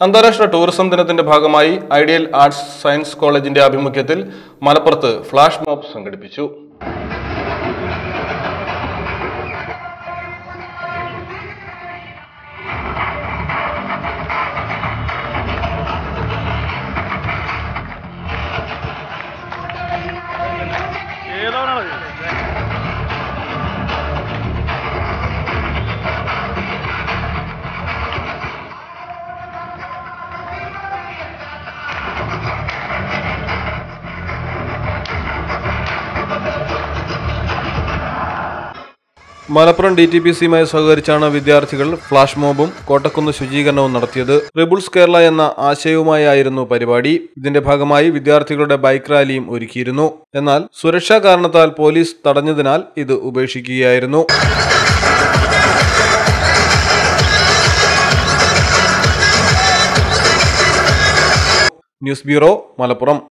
അന്താരാഷ്ട്ര ടൂറിസം ദിനത്തിന്റെ ഭാഗമായി ഐഡിയൽ ആർട്സ് സയൻസ് കോളേജിന്റെ ആഭിമുഖ്യത്തിൽ മലപ്പുറത്ത് ഫ്ലാഷ് മോബ് സംഘടിപ്പിച്ചു മലപ്പുറം ഡി ടി പി സിയുമായി സഹകരിച്ചാണ് വിദ്യാർത്ഥികൾ ഫ്ലാഷ് മോബും കോട്ടക്കുന്ന് ശുചീകരണവും നടത്തിയത് റിബിൾസ് കേരള എന്ന ആശയവുമായായിരുന്നു പരിപാടി ഇതിന്റെ ഭാഗമായി വിദ്യാർത്ഥികളുടെ ബൈക്ക് റാലിയും ഒരുക്കിയിരുന്നു എന്നാൽ സുരക്ഷാ കാരണത്താൽ പോലീസ് തടഞ്ഞതിനാൽ ഇത് ഉപേക്ഷിക്കുകയായിരുന്നു ന്യൂസ് ബ്യൂറോ മലപ്പുറം